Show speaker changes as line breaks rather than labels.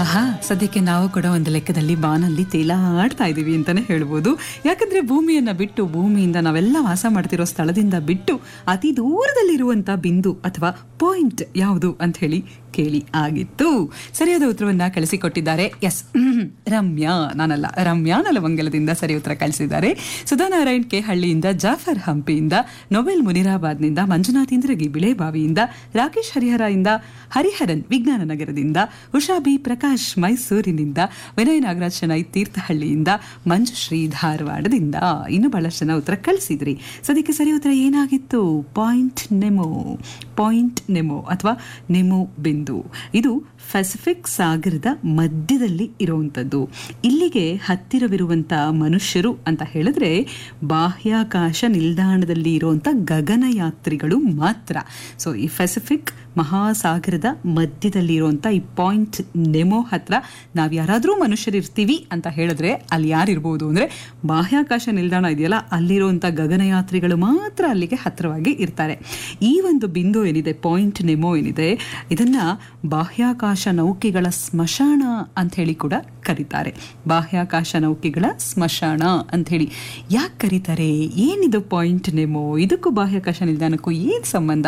ಆಹಾ ಸದ್ಯಕ್ಕೆ ನಾವು ಕೂಡ ಒಂದು ಲೆಕ್ಕದಲ್ಲಿ ಬಾನಲ್ಲಿ ತೇಲಾಡ್ತಾ ಇದ್ದೀವಿ ಅಂತಾನೆ ಹೇಳ್ಬೋದು ಯಾಕಂದ್ರೆ ಭೂಮಿಯನ್ನ ಬಿಟ್ಟು ಭೂಮಿಯಿಂದ ನಾವೆಲ್ಲ ವಾಸ ಮಾಡ್ತಿರೋ ಸ್ಥಳದಿಂದ ಬಿಟ್ಟು ಅತಿ ದೂರದಲ್ಲಿರುವಂತ ಬಿಂದು ಅಥವಾ ಪಾಯಿಂಟ್ ಯಾವುದು ಅಂತ ಹೇಳಿ ಕೇಳಿ ಆಗಿತ್ತು ಸರಿಯಾದ ಉತ್ತರವನ್ನ ಕಳಿಸಿಕೊಟ್ಟಿದ್ದಾರೆ ಎಸ್ ರಮ್ಯಾ ನಾನಲ್ಲ ರಮ್ಯಾ ನಲವಂಗಲದಿಂದ ಸರಿ ಉತ್ತರ ಕಳಿಸಿದ್ದಾರೆ ಸುಧಾನಾರಾಯಣ್ ಕೆ ಹಳ್ಳಿಯಿಂದ ಜಾಫರ್ ಹಂಪಿಯಿಂದ ನೊಬೆಲ್ ಮುನಿರಾಬಾದ್ನಿಂದ ಮಂಜುನಾಥ್ ಇಂದ್ರಗಿ ಬಿಳೆಬಾವಿಯಿಂದ ರಾಕೇಶ್ ಹರಿಹರ ಇಂದ ಹರಿಹರನ್ ವಿಜ್ಞಾನ ನಗರದಿಂದ ಉಷಾ ಬಿ ಪ್ರಕಾಶ್ ಮೈಸೂರಿನಿಂದ ವಿನಯ್ ನಾಗರಾಜ್ ಶೆಣೈ ತೀರ್ಥಹಳ್ಳಿಯಿಂದ ಮಂಜುಶ್ರೀ ಧಾರವಾಡದಿಂದ ಇನ್ನು ಬಹಳಷ್ಟು ಜನ ಉತ್ತರ ಕಳಿಸಿದ್ರಿ ಸದ್ಯಕ್ಕೆ ಸರಿ ಉತ್ತರ ಏನಾಗಿತ್ತು ಪಾಯಿಂಟ್ ನೆಮೋ ಪಾಯಿಂಟ್ ನೆಮೋ ಅಥವಾ ನೆಮೋ ಬಿಂದು ಇದು ಪೆಸಿಫಿಕ್ ಸಾಗರದ ಮಧ್ಯದಲ್ಲಿ ಇರುವಂಥದ್ದು ಇಲ್ಲಿಗೆ ಹತ್ತಿರವಿರುವಂಥ ಮನುಷ್ಯರು ಅಂತ ಹೇಳಿದ್ರೆ ಬಾಹ್ಯಾಕಾಶ ನಿಲ್ದಾಣದಲ್ಲಿ ಇರುವಂಥ ಗಗನಯಾತ್ರಿಗಳು ಮಾತ್ರ ಸೊ ಈ ಪೆಸಿಫಿಕ್ ಮಹಾಸಾಗರದ ಮಧ್ಯದಲ್ಲಿ ಇರುವಂಥ ಈ ಪಾಯಿಂಟ್ ನೆಮೋ ಹತ್ರ ನಾವು ಯಾರಾದರೂ ಮನುಷ್ಯರು ಇರ್ತೀವಿ ಅಂತ ಹೇಳಿದ್ರೆ ಅಲ್ಲಿ ಯಾರಿರ್ಬೋದು ಅಂದರೆ ಬಾಹ್ಯಾಕಾಶ ನಿಲ್ದಾಣ ಇದೆಯಲ್ಲ ಅಲ್ಲಿರುವಂಥ ಗಗನಯಾತ್ರಿಗಳು ಮಾತ್ರ ಅಲ್ಲಿಗೆ ಹತ್ತಿರವಾಗಿ ಇರ್ತಾರೆ ಈ ಒಂದು ಬಿಂದು ಏನಿದೆ ಪಾಯಿಂಟ್ ನೆಮೋ ಏನಿದೆ ಇದನ್ನ ಬಾಹ್ಯಾಕಾಶ ನೌಕೆಗಳ ಸ್ಮಶಾನ ಅಂತ ಹೇಳಿ ಕೂಡ ಕರೀತಾರೆ ಬಾಹ್ಯಾಕಾಶ ನೌಕೆಗಳ ಸ್ಮಶಾನ ಅಂತ ಹೇಳಿ ಯಾಕೆ ಕರೀತಾರೆ ಏನಿದು ಪಾಯಿಂಟ್ ನೆಮೋ ಇದಕ್ಕೂ ಬಾಹ್ಯಾಕಾಶ ನಿಲ್ದಾಣಕ್ಕೂ ಏನು ಸಂಬಂಧ